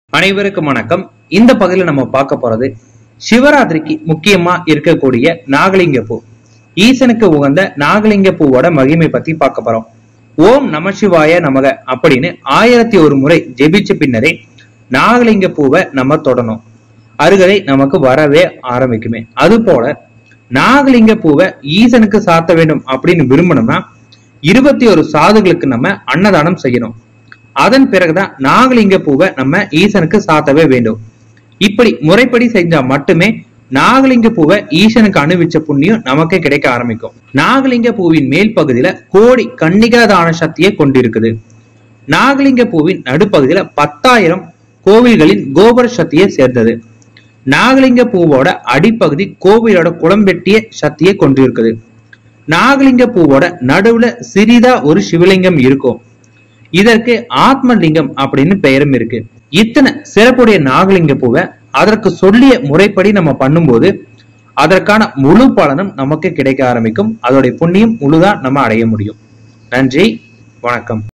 அனைவருக்கும் வணக்கம் இந்த பகுதியில நம்ம பார்க்க போறது சிவராத்திரிக்கு முக்கியமா இருக்கக்கூடிய நாகலிங்க பூ ஈசனுக்கு உகந்த நாகலிங்க பூவோட மகிமை பத்தி பார்க்க போறோம் ஓம் நமசிவாய நமக அப்படின்னு ஆயிரத்தி ஒரு முறை ஜெபிச்ச பின்னரே நாகலிங்க பூவை நம்ம தொடணும் அருகதை நமக்கு வரவே ஆரம்பிக்குமே அது போல நாகலிங்க பூவை ஈசனுக்கு சாத்த வேண்டும் அப்படின்னு விரும்பணும்னா இருபத்தி ஒரு சாதுகளுக்கு நம்ம அன்னதானம் செய்யணும் அதன் பிறகுதான் நாகலிங்க பூவை நம்ம ஈசனுக்கு சாத்தவே வேண்டும் இப்படி முறைப்படி செஞ்சா மட்டுமே நாகலிங்க பூவை ஈசனுக்கு அணிவிச்ச புண்ணியம் நமக்கு கிடைக்க ஆரம்பிக்கும் நாகலிங்க பூவின் மேல் பகுதியில கோடி கன்னிகாதான சக்தியை கொண்டிருக்குது நாகலிங்க பூவின் நடுப்பகுதியில பத்தாயிரம் கோவில்களின் கோபுர சக்தியை சேர்ந்தது நாகலிங்க பூவோட அடிப்பகுதி கோவிலோட குளம்பெட்டிய சக்தியை கொண்டிருக்குது நாகலிங்க பூவோட நடுவுல சிறிதா ஒரு சிவலிங்கம் இருக்கும் இதற்கு ஆத்மலிங்கம் அப்படின்னு பெயரும் இருக்கு இத்தனை சிறப்புடைய நாகலிங்க பூவை அதற்கு சொல்லிய முறைப்படி நம்ம பண்ணும்போது அதற்கான முழு பலனும் நமக்கு கிடைக்க ஆரம்பிக்கும் அதோடைய புண்ணியம் முழுதா நம்ம அடைய முடியும் நன்றி வணக்கம்